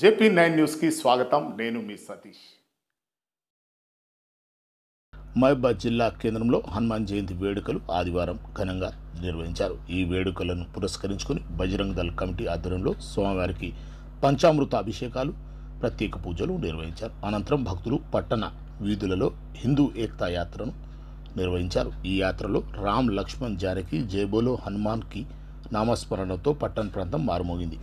JP nine న్యూస్కి స్వాగతం నేను మీ సతీష్ మహబాద్ జిల్లా కేంద్రంలో హనుమాన్ జయంతి వేడుకలు ఆదివారం ఘనంగా నిర్వహించారు ఈ వేడుకలను పురస్కరించుకుని బజరంగ దళ కమిటీ ఆధ్వర్యంలో స్వామివారికి పంచామృత అభిషేకాలు ప్రత్యేక పూజలు నిర్వహించారు అనంతరం భక్తులు పట్టణ వీధులలో హిందూ ఏక్తా యాత్రను నిర్వహించారు ఈ యాత్రలో రామ్ లక్ష్మణ్ జానకి జయబోలో హనుమాన్కి నామస్మరణతో పట్టణ ప్రాంతం మారుమోగింది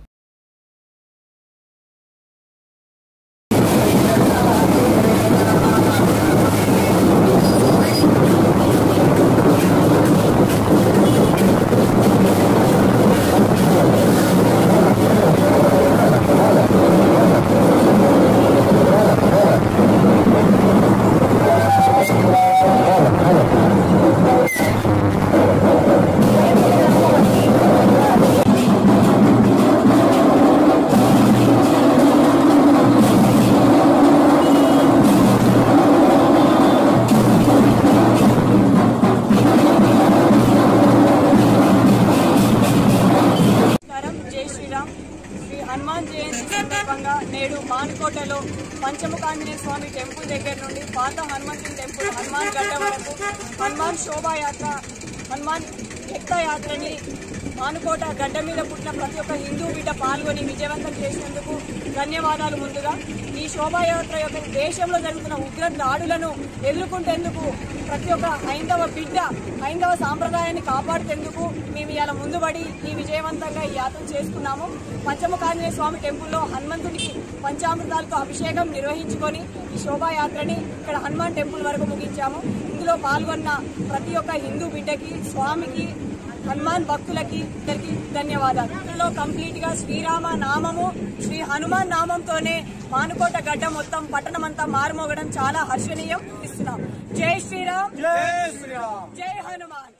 నమస్కారం జై శ్రీరామ్ శ్రీ హనుమాన్ జయంతి సందర్భంగా నేడు మానుకోటలో పంచముఖాంజనేయ స్వామి టెంపుల్ దగ్గర నుండి పాత హనుమంతుని టెంపుల్ హనుమాన్ గడ్డ వరకు హనుమాన్ శోభాయాత్ర హనుమాన్ ఎక్త యాత్రని మానుకోట గడ్డ మీద పుట్టిన ప్రతి ఒక్క హిందూ బిడ్డ పాల్గొని విజయవంతం చేసినందుకు ధన్యవాదాలు ముందుగా ఈ శోభాయాత్ర యొక్క దేశంలో జరుగుతున్న ఉగ్ర దాడులను ఎదుర్కొంటేందుకు ప్రతి ఒక్క హైందవ బిడ్డ హైందవ సాంప్రదాయాన్ని కాపాడుతేందుకు మేము ఇవాళ ముందుబడి ఈ విజయవంతంగా ఈ యాత్ర చేసుకున్నాము పంచముఖాంజనేయ స్వామి టెంపుల్లో హనుమంతుడికి పంచామృతాలతో అభిషేకం నిర్వహించుకొని ఈ శోభాయాత్రని ఇక్కడ హనుమాన్ టెంపుల్ వరకు ముగించాము ఇందులో పాల్గొన్న ప్రతి ఒక్క హిందూ బిడ్డకి స్వామికి హనుమాన్ భక్తులకి ఇద్దరికి ధన్యవాదాలు ఇందులో కంప్లీట్ గా శ్రీరామ నామము శ్రీ హనుమాన్ నామంతోనే మానుకోట గడ్డ మొత్తం పట్టణం అంతా మారుమోగడం చాలా హర్షణీయం ఇస్తున్నాం జై శ్రీరామ్ జై శ్రీరామ్ జై హనుమాన్